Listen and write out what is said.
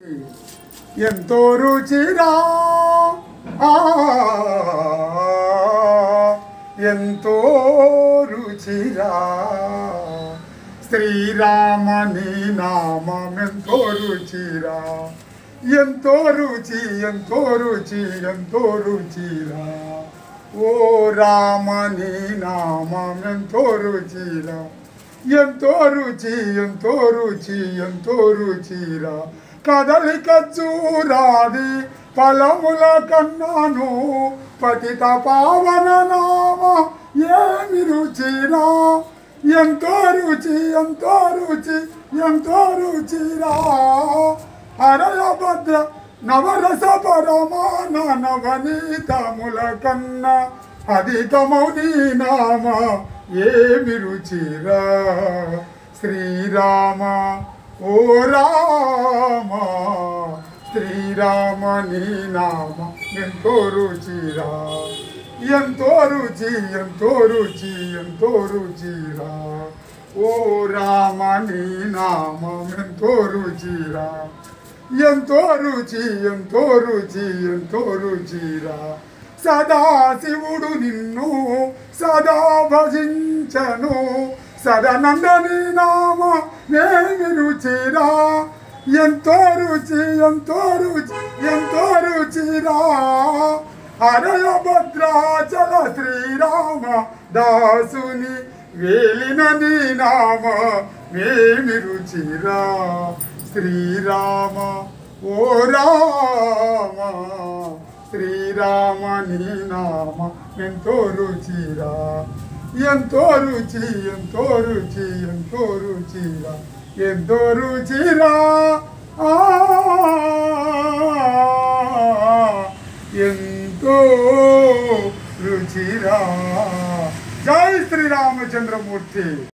ఎంతో రుచిరా ఆ, ఎంతో రుచిరా శ్రీరామని నామం ఎంతో రుచిరా ఎంతో రుచి ఎంతో రుచి ఎంతో రుచిరా ఓ రామని నామం ఎంతో రుచిరా ఎంతో రుచి ఎంతో రుచి ఎంతో రుచిరా కదలిక చూరాది ఫలముల కన్నాను పతిత పావన నామ ఏమి రుచిరా ఎంతో రుచి ఎంతో రుచి ఎంతో రుచిరా హరయ భద్ర నవరస పరమాన నవనీతముల కన్నా అధికమౌని నామ ఏమి రుచిరా శ్రీరామ ఓ రామ శ్రీరామ నీ నామ ఎంతో రుచిరా ఎంతో రుచి ఎంతో రుచి ఎంతో రుచిరా ఓ రామ నీ నామం ఎంతో రుచిరా ఎంతో రుచి ఎంతో రుచి ఎంతో రుచిరా సదా శివుడు నిన్ను సదా భజించను సదానందని నామ నేమి రుచిరా ఎంతో రుచి ఎంతో రుచి ఎంతో రుచిరా హరయ భద్రాచల శ్రీరామ దాసుని వేలిన నీ నామ మేమి రుచిరా శ్రీరామ ఓ రామ శ్రీరామ నీ నామ ఎంతో రుచిరా ఎంతో రుచి ఎంతో రుచి ఎంతో రుచిరా ఎంతో రుచిరా ఆ, ఎంతో రుచిరా జై శ్రీరామచంద్రమూర్తి